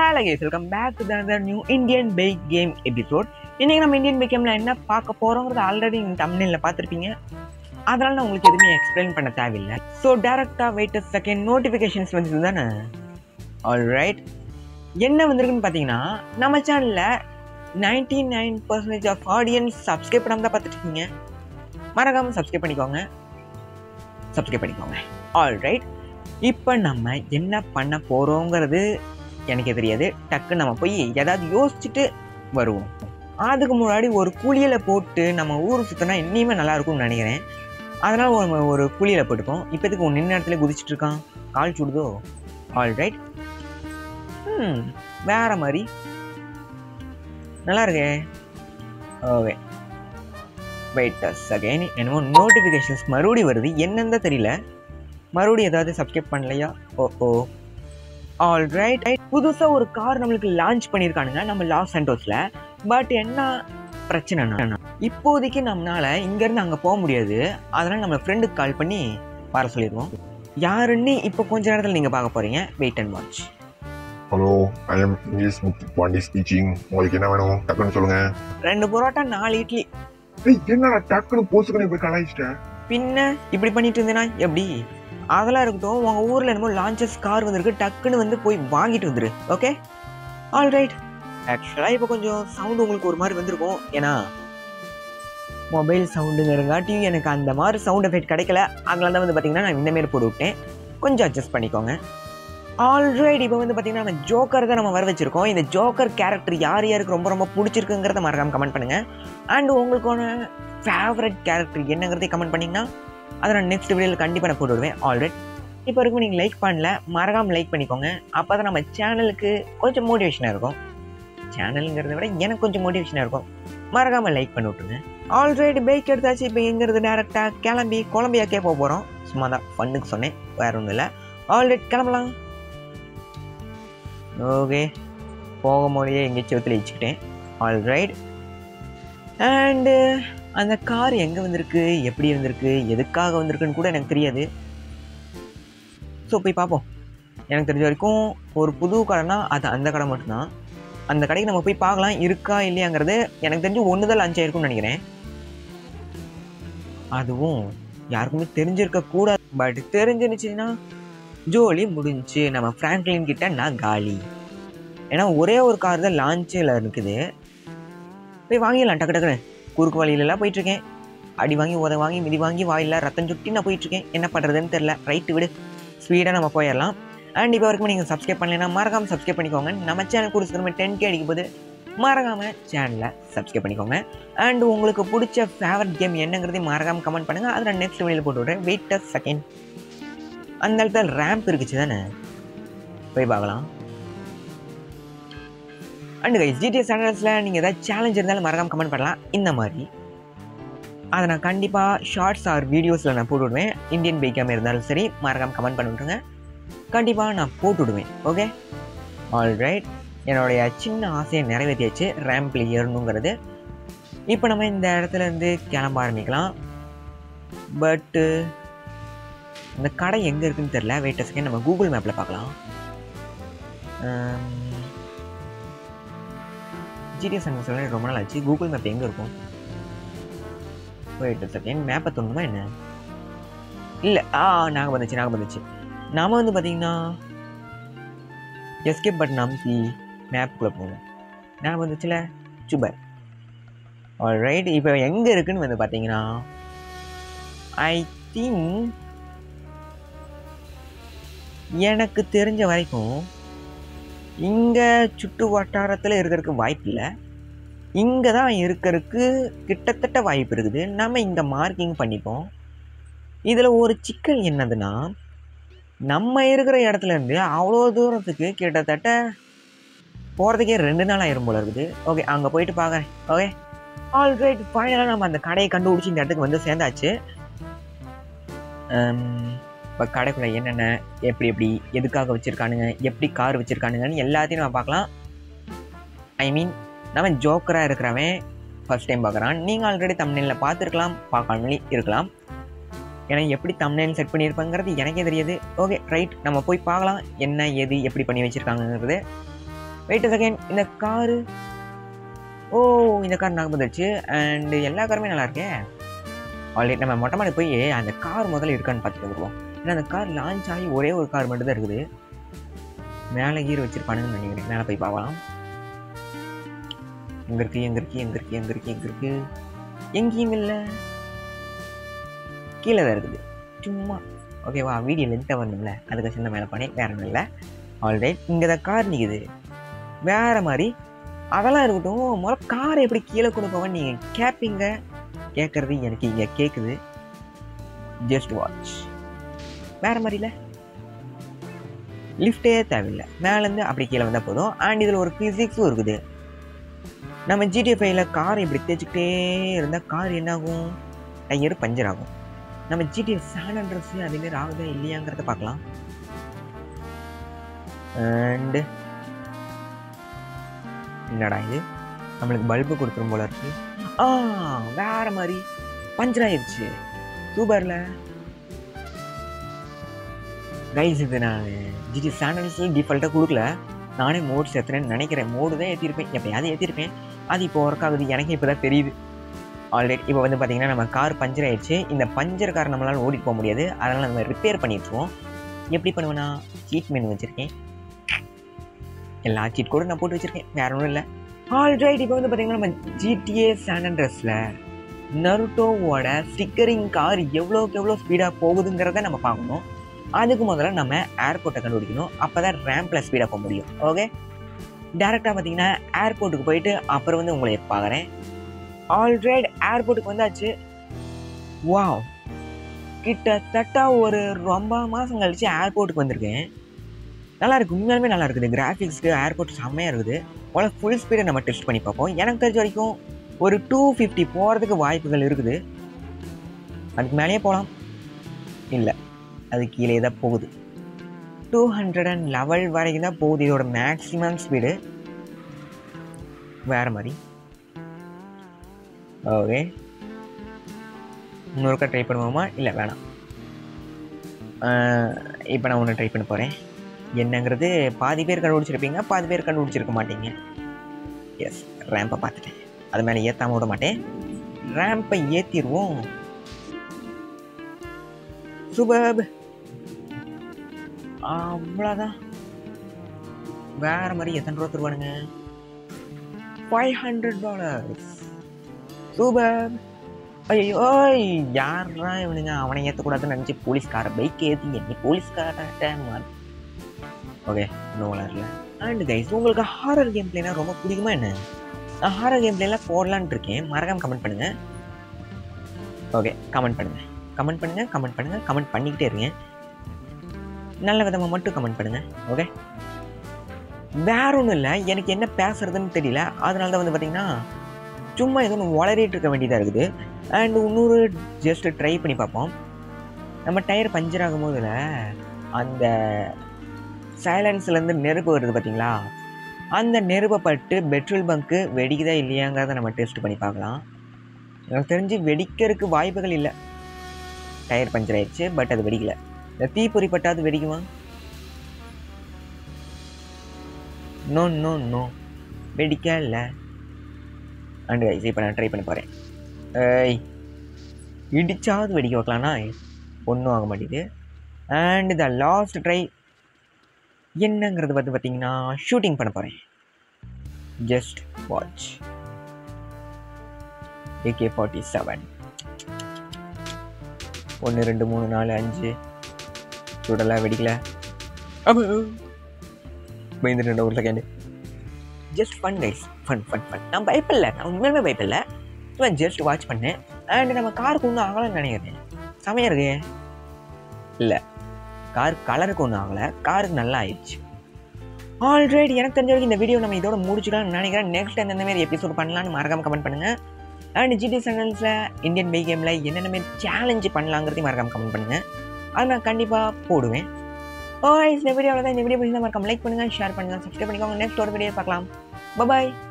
hello guys welcome back to the new Indian bike game episode இன்றைக்கி நம்ம Indian bike கேமில் என்ன பார்க்க போகிறோங்கிறது ஆல்ரெடி நீங்கள் தமிழில் பார்த்துருப்பீங்க அதனால நான் உங்களுக்கு எதுவுமே எக்ஸ்பிளைன் பண்ண தேவையில்லை ஸோ டேரெக்டாக வெயிட் செகண்ட் நோட்டிஃபிகேஷன்ஸ் வந்து தானே ஆல்ரைட் என்ன வந்திருக்குன்னு பார்த்தீங்கன்னா நம்ம சேனலில் ninety nine percentage of audience subscribe பண்ணாமல் தான் பார்த்துட்டு இருக்கீங்க மறக்காமல் சப்ஸ்கிரைப் பண்ணிக்கோங்க சப்ஸ்கிரைப் பண்ணிக்கோங்க ஆல்ரைட் இப்போ நம்ம என்ன பண்ண போகிறோங்கிறது எனக்கு தெரியாது டக்குன்னு நம்ம போய் ஏதாவது யோசிச்சுட்டு வருவோம் அதுக்கு முன்னாடி ஒரு குளியலை போட்டு நம்ம ஊர் சுற்றினா இனிமே நல்லா இருக்கும்னு நினைக்கிறேன் அதனால் ஒரு ஒரு குளியலை போட்டுப்போம் இப்போதுக்கு ஒன்று நின்ன இடத்துல குதிச்சுட்டு இருக்கான் கால் சுடுதோ ஆல்ரைட் ம் வேற மாதிரி நல்லா இருக்கே ஓகே வெயிட் அகைன் என்னமோ நோட்டிஃபிகேஷன்ஸ் மறுபடியும் வருது என்னன்னு தெரியல மறுபடியும் ஏதாவது சப்ஸ்கிரைப் பண்ணலையா ஓ ஓ ஆல் ரைட் புதுசாக ஒரு கார் நம்மளுக்கு லான்ச் பண்ணியிருக்கானுங்க நம்ம லாஸ் சென்டோஸில் பட் என்ன பிரச்சனைனா இப்போதைக்கு நம்மளால இங்கேருந்து அங்கே போக முடியாது அதனால் நம்ம ஃப்ரெண்டுக்கு கால் பண்ணி வர சொல்லிடுவோம் யாருன்னு இப்போ கொஞ்ச நேரத்தில் நீங்கள் பார்க்க போகிறீங்க wait and watch hello I am English Muthu Pandi speeching உங்களுக்கு என்ன வேணும் டக்குன்னு சொல்லுங்க ரெண்டு பரோட்டா நாலு இட்லி ஏய் என்னடா டக்குன்னு போசுக்கணும் இப்படி கலாய்ச்சிட்டேன் பின்ன இப்படி பண்ணிட்டு இருந்தேனா எப்படி அதெல்லாம் இருக்கட்டும் உங்கள் ஊரில் என்னமோ லான்ச்சஸ் கார் வந்திருக்கு டக்குன்னு வந்து போய் வாங்கிட்டு வந்துரு ஓகே ஆல் ரைட் ஆக்சுவலாக இப்போ கொஞ்சம் சவுண்டு உங்களுக்கு ஒரு மாதிரி வந்திருக்கும் ஏன்னா மொபைல் சவுண்டுங்கிறங்காட்டியும் எனக்கு அந்த மாதிரி சவுண்ட் எஃபெக்ட் கிடைக்கல அதனால தான் வந்து பார்த்தீங்கன்னா நான் இந்த மாரி போட்டு விட்டேன் கொஞ்சம் அட்ஜஸ்ட் பண்ணிக்கோங்க ஆல்ரைட் இப்போ வந்து பார்த்தீங்கன்னா நம்ம ஜோக்கர் தான் நம்ம வர வச்சிருக்கோம் இந்த ஜோக்கர் கேரக்டர் யார் யாருக்கு ரொம்ப ரொம்ப பிடிச்சிருக்குங்கிறத மறக்காம கமெண்ட் பண்ணுங்கள் அண்ட் உங்களுக்கான ஃபேவரட் கேரக்டர் என்னங்கிறதை கமெண்ட் பண்ணிங்கன்னா அதை நான் நெக்ஸ்ட் வீடியோவில் கண்டிப்பாக நான் போட்டு விடுவேன் ஆல்ரெடி இப்போ வரைக்கும் நீங்கள் லைக் பண்ணல மறக்காமல் லைக் பண்ணிக்கோங்க அப்போ தான் நம்ம சேனலுக்கு கொஞ்சம் மோட்டிவேஷனாக இருக்கும் சேனலுங்கிறத விட எனக்கு கொஞ்சம் மோட்டிவேஷனாக இருக்கும் மறக்காமல் லைக் பண்ணி விட்ருங்க ஆல்ரெடி பைக் எடுத்தாச்சு இப்போ எங்கிறது டேரெக்டாக கிளம்பி கொலம்பியாக்கே போக போகிறோம் சும்மா தான் ஃபண்ணுக்கு சொன்னேன் வேற ஒன்றும் இல்லை ஆல்ரெடி கிளம்பலாம் ஓகே போகும்போதே எங்கேயாச்சும் ஒத்துல வச்சுக்கிட்டேன் ஆல்ரைட் அண்டு அந்த கார் எங்கே வந்திருக்கு எப்படி வந்திருக்கு எதுக்காக வந்திருக்குன்னு கூட எனக்கு தெரியாது ஸோ போய் பார்ப்போம் எனக்கு தெரிஞ்ச வரைக்கும் ஒரு புது கடைனா அது அந்த கடை மட்டும்தான் அந்த கடைக்கு நம்ம போய் பார்க்கலாம் இருக்கா இல்லையாங்கிறது எனக்கு தெரிஞ்சு ஒன்று தான் லஞ்ச் ஆயிருக்கும்னு நினைக்கிறேன் அதுவும் யாருக்குமே தெரிஞ்சிருக்க கூடாது பட் தெரிஞ்சிருச்சுன்னா ஜோலி முடிஞ்சுச்சு நம்ம ஃப்ராங்க்லின் கிட்ட நான் காலி ஏன்னா ஒரே ஒரு கார் தான் லான்ச்சில் இருக்குது போய் வாங்கிடலாம் டக்கு டக்குன்னு குறுக்கு வழியிலலாம் போயிட்டுருக்கேன் அடி வாங்கி உத வாங்கி மிதி வாங்கி வாயில் ரத்தம் சுட்டி நான் போயிட்டுருக்கேன் என்ன பண்ணுறதுன்னு தெரில ரைட்டு விடு ஸ்பீடாக நம்ம போயிடலாம் அண்ட் இப்போ வரைக்கும் நீங்கள் சப்ஸ்கிரைப் பண்ணலைன்னா மறக்காமல் சப்ஸ்கிரைப் பண்ணிக்கோங்க நம்ம சேனல் கொடுத்து டென் கே அடிக்கும் போது மறக்காமல் சேனலை சப்ஸ்கிரைப் பண்ணிக்கோங்க அண்ட் உங்களுக்கு பிடிச்ச ஃபேவரட் கேம் என்னங்கிறதையும் மறக்காமல் கமெண்ட் பண்ணுங்கள் அதை நான் நெக்ஸ்ட் வீடியோவில் போட்டு விட்றேன் வெயிட் அ செகண்ட் அந்த இடத்துல ரேம்ப் இருக்குச்சு தானே போய் பார்க்கலாம் அண்ட் கைஸ் ஜிடிஎஸ் சேனல்ஸில் நீங்கள் ஏதாவது சேலஞ்ச் இருந்தாலும் மறக்காமல் கமெண்ட் பண்ணலாம் இந்த மாதிரி அதை நான் கண்டிப்பாக ஷார்ட்ஸ் ஆர் வீடியோஸில் நான் போட்டு விடுவேன் இந்தியன் பைக்காமல் இருந்தாலும் சரி மறக்காமல் கமெண்ட் பண்ணி விட்ருங்க கண்டிப்பாக நான் போட்டு விடுவேன் ஓகே ஆல்ரைட் என்னுடைய சின்ன ஆசையை நிறைவேற்றியாச்சு ரேம்பில் ஏறணுங்கிறது இப்போ நம்ம இந்த இடத்துல இருந்து கிளம்ப ஆரம்பிக்கலாம் பட்டு இந்த கடை எங்கே இருக்குன்னு தெரில வெயிட் செகண்ட் நம்ம கூகுள் மேப்பில் பார்க்கலாம் ஜிடிஎஸ் அங்கே சொல்ல ரொம்ப நாள் ஆச்சு கூகுள் மேப் எங்கே இருக்கும் வெயிட் செகண்ட் மேப்பை தோணுமா என்ன இல்லை ஆ நாங்கள் வந்துச்சு நாங்கள் வந்துச்சு நாம் வந்து பார்த்தீங்கன்னா எஸ்கேப் பட்டன் அமுத்தி மேப்புக்குள்ளே போகணும் நான் வந்துச்சுல சுபர் ரைட் இப்போ எங்கே இருக்குன்னு வந்து பார்த்தீங்கன்னா ஐ திங்க் எனக்கு தெரிஞ்ச வரைக்கும் இங்கே சுட்டு வட்டாரத்தில் இருக்கிறதுக்கு வாய்ப்பு இல்லை இங்கே தான் இருக்கிறதுக்கு கிட்டத்தட்ட வாய்ப்பு இருக்குது நம்ம இங்கே மார்க்கிங் பண்ணிப்போம் இதில் ஒரு சிக்கல் என்னதுன்னா நம்ம இருக்கிற இடத்துல இருந்து அவ்வளோ தூரத்துக்கு கிட்டத்தட்ட போகிறதுக்கே ரெண்டு நாள் ஆயிரும் போல இருக்குது ஓகே அங்கே போயிட்டு பார்க்குறேன் ஓகே ஆல்ரைட் ஃபைனலாக நம்ம அந்த கடையை கண்டுபிடிச்சி இந்த இடத்துக்கு வந்து சேர்ந்தாச்சு இப்போ கடைக்குள்ளே என்னென்ன எப்படி எப்படி எதுக்காக வச்சுருக்கானுங்க எப்படி கார் வச்சுருக்கானுங்கன்னு எல்லாத்தையும் நம்ம பார்க்கலாம் ஐ மீன் நம்ம ஜோக்கராக இருக்கிறவன் ஃபஸ்ட் டைம் பார்க்குறான் நீங்கள் ஆல்ரெடி தமிழில் பார்த்துருக்கலாம் பார்க்காமலே இருக்கலாம் ஏன்னா எப்படி தம்ப்நெயில் செட் பண்ணியிருப்பாங்கிறது எனக்கே தெரியாது ஓகே ரைட் நம்ம போய் பார்க்கலாம் என்ன எது எப்படி பண்ணி வச்சுருக்காங்கங்கிறது வெயிட் செகண்ட் இந்த காரு ஓ இந்த கார் நாங்கள் வந்துடுச்சு அண்ட் எல்லா காருமே நல்லா இருக்கே ஆல்ரெடி நம்ம மொட்டை மாடி போய் அந்த கார் முதல்ல இருக்கான்னு பார்த்துட்டு வருவோம் ஏன்னா அந்த கார் லான்ச் ஆகி ஒரே ஒரு கார் மட்டும் தான் இருக்குது மேலே கீர் வச்சிருப்பானுங்கன்னு நினைக்கிறேன் மேலே போய் பார்க்கலாம் எங்க இருக்கு எங்க இருக்கு எங்க இருக்கு எங்க இருக்கு எங்க இருக்கு எங்கேயும் இல்லை கீழே தான் இருக்குது சும்மா ஓகேவா வீடியோ லென்த்தாக வரணும்ல அதுக்கு சின்ன மேலே பண்ணி வேற ஒன்றும் இல்லை ஆல்ரைட் இங்கே தான் கார் நிற்குது வேற மாதிரி அதெல்லாம் இருக்கட்டும் முதல்ல காரை எப்படி கீழே கொண்டு போவேன் நீங்கள் கேட்பீங்க கேட்குறது எனக்கு இங்கே கேட்குது ஜஸ்ட் வாட்ச் வேற மாதிரில லிஃப்டே தேவையில்லை மேலேருந்து அப்படி கீழே வந்தால் போதும் அண்ட் இதில் ஒரு ஃபிசிக்ஸும் இருக்குது நம்ம ஜிடிஎஃப்ஐல கார் இப்படி தேய்ச்சிக்கிட்டே இருந்தால் கார் என்னாகும் டயர் பஞ்சர் ஆகும் நம்ம ஜிடிஎஃப் சான் ட்ரெஸ் அதேமாரி ஆகுதா இல்லையாங்கிறத பார்க்கலாம் அண்டு என்னடா இது நம்மளுக்கு பல்பு கொடுத்துரும் போல இருக்கு ஆ வேற மாதிரி பஞ்சர் ஆயிடுச்சு சூப்பர்ல கைஸ் இது நான் ஜிடி சேனல்ஸில் டிஃபால்ட்டாக கொடுக்கல நானே மோட்ஸ் ஏற்றுறேன்னு நினைக்கிறேன் மோடு தான் ஏற்றிருப்பேன் எப்போயாவது ஏற்றிருப்பேன் அது இப்போ ஒர்க் ஆகுது எனக்கு இப்போ தான் தெரியுது ஆல்ரெடி இப்போ வந்து பார்த்தீங்கன்னா நம்ம கார் பஞ்சர் ஆயிடுச்சு இந்த பஞ்சர் கார் நம்மளால் ஓடிட்டு போக முடியாது அதனால் நம்ம ரிப்பேர் பண்ணிட்டுருவோம் எப்படி பண்ணுவேன்னா சீட் மெனு வச்சுருக்கேன் எல்லா சீட் கூட நான் போட்டு வச்சுருக்கேன் வேற ஒன்றும் இல்லை ஆல்ரைட் இப்போ வந்து பார்த்தீங்கன்னா நம்ம ஜிடிஏ சாண்டன்ட்ரஸில் நருட்டோவோட ஸ்டிக்கரிங் கார் எவ்வளோக்கு எவ்வளோ ஸ்பீடாக போகுதுங்கிறத நம்ம பார்க்கணும் அதுக்கு முதல்ல நம்ம ஏர்போர்ட்டை கண்டுபிடிக்கணும் அப்போ தான் ரேம்பில் ஸ்பீடாக போக முடியும் ஓகே டேரெக்டாக பார்த்தீங்கன்னா ஏர்போர்ட்டுக்கு போயிட்டு அப்புறம் வந்து உங்களை பார்க்குறேன் ஆல்ரைட் ஏர்போர்ட்டுக்கு வந்தாச்சு வாவ் கிட்டத்தட்ட ஒரு ரொம்ப மாதம் கழிச்சு ஏர்போர்ட்டுக்கு வந்திருக்கேன் நல்லா இருக்கு உண்மையாலுமே நல்லா இருக்குது கிராஃபிக்ஸ்க்கு ஏர்போர்ட் செம்மையாக இருக்குது போல ஃபுல் ஸ்பீடை நம்ம டெஸ்ட் பண்ணி பார்ப்போம் எனக்கு தெரிஞ்ச வரைக்கும் ஒரு டூ ஃபிஃப்டி போகிறதுக்கு வாய்ப்புகள் இருக்குது அதுக்கு மேலேயே போகலாம் இல்லை அது கீழே தான் போகுது டூ ஹண்ட்ரட் அண்ட் லெவல் வரைக்கும் தான் போகுது இதோட மேக்ஸிமம் ஸ்பீடு வேறு மாதிரி ஓகே இன்னொருக்கா ட்ரை பண்ணுவோமா இல்லை வேணாம் இப்போ நான் ஒன்று ட்ரை பண்ண போகிறேன் என்னங்கிறது பாதி பேர் கண்டுபிடிச்சிருப்பீங்க பாதி பேர் கண்டுபிடிச்சிருக்க மாட்டீங்க எஸ் ரேம்பை பார்த்துட்டேன் அது மேலே ஏற்றாம விட மாட்டேன் ரேம்பை ஏற்றிடுவோம் சுபப் அவ்வளோதான் வேற மாதிரி எத்தனை ரூபா தருவானுங்க ஃபைவ் ஹண்ட்ரட் டாலர்ஸ் சூப்பர் ஐயோ யாரா இவனுங்க அவனை ஏற்றக்கூடாதுன்னு நினச்சி போலீஸ்கார பைக் ஏற்றி என்னை போலீஸ்கார ஓகே இன்னும் வளரல அண்ட் கைஸ் உங்களுக்கு ஹாரர் கேம் பிளேனா ரொம்ப பிடிக்குமா என்ன நான் ஹாரர் கேம் பிளேலாம் போடலான்னு இருக்கேன் மறக்காம கமெண்ட் பண்ணுங்க ஓகே கமெண்ட் பண்ணுங்க கமெண்ட் பண்ணுங்க கமெண்ட் பண்ணுங்க கமெண்ட் பண்ணிக்கிட்டே இருங்க நல்ல விதமாக மட்டும் கமெண்ட் பண்ணுங்க ஓகே வேற ஒன்றும் இல்லை எனக்கு என்ன பேசுறதுன்னு தெரியல அதனால தான் வந்து பார்த்தீங்கன்னா சும்மா ஏதோ ஒன்று வளரிட்டு இருக்க வேண்டியதாக இருக்குது அண்ட் இன்னொரு ஜஸ்ட் ட்ரை பண்ணி பார்ப்போம் நம்ம டயர் பஞ்சர் ஆகும் போதுல அந்த சைலன்ஸ்லேருந்து நெருப்பு வருது பார்த்தீங்களா அந்த நெருப்பை பட்டு பெட்ரோல் பங்க்கு வெடிக்குதா இல்லையாங்கிறத நம்ம டெஸ்ட் பண்ணி பார்க்கலாம் எனக்கு தெரிஞ்சு வெடிக்கிறதுக்கு வாய்ப்புகள் இல்லை டயர் பஞ்சர் ஆயிடுச்சு பட் அது வெடிக்கல இந்த தீப்பொறி பட்டாது வெடிக்குமா நோ நோ நோ வெடிக்கல அண்ட் கைஸ் இப்போ நான் ட்ரை பண்ண போகிறேன் ஏய் இடிச்சாவது வெடிக்க வைக்கலாம்னா ஒன்றும் ஆக மாட்டேங்குது அண்ட் த லாஸ்ட் ட்ரை என்னங்கிறது வந்து பார்த்தீங்கன்னா ஷூட்டிங் பண்ண போகிறேன் just watch AK forty seven ஒன்று ரெண்டு மூணு நாலு அஞ்சு சுடலை வெடிக்கல பயந்து ரெண்டு ஒரு second just fun guys fun fun fun நான் பயப்படல நான் உண்மையுமே பயப்படல சும்மா ஜஸ்ட் வாட்ச் பண்ணேன் அண்ட் நம்ம காருக்கு ஒன்றும் ஆகலைன்னு நினைக்கிறேன் செமையாக இருக்கு இல்லை கார் கலருக்கு ஒன்றும் ஆகலை காருக்கு நல்லா ஆயிடுச்சு ஆல்ரைட் எனக்கு தெரிஞ்ச வரைக்கும் இந்த வீடியோ நம்ம இதோட முடிச்சுக்கலாம்னு நினைக்கிறேன் நெக்ஸ்ட் எந்தெந்த மாதிரி எபிசோட் பண்ணலாம்னு மறக்காம கமெண்ட் பண்ணுங்கள் அண்ட் ஜிடி சேனல்ஸில் இந்தியன் பை கேமில் என்னென்ன மாதிரி சேலஞ்சு பண்ணலாங்கிறதையும் மறக்காம கமெண்ட் பண்ணுங்கள் அது நான் கண்டிப்பாக போடுவேன் ஓ இந்த வீடியோவில் தான் இந்த வீடியோ பிடிச்சா மறக்காம லைக் பண்ணுங்கள் ஷேர் பண்ணுங்கள் சப்ஸ்கிரைப் பண்ணிக்கோங்க நெக்ஸ்ட் ஒரு வீடியோ பார்க்கலாம் பாய்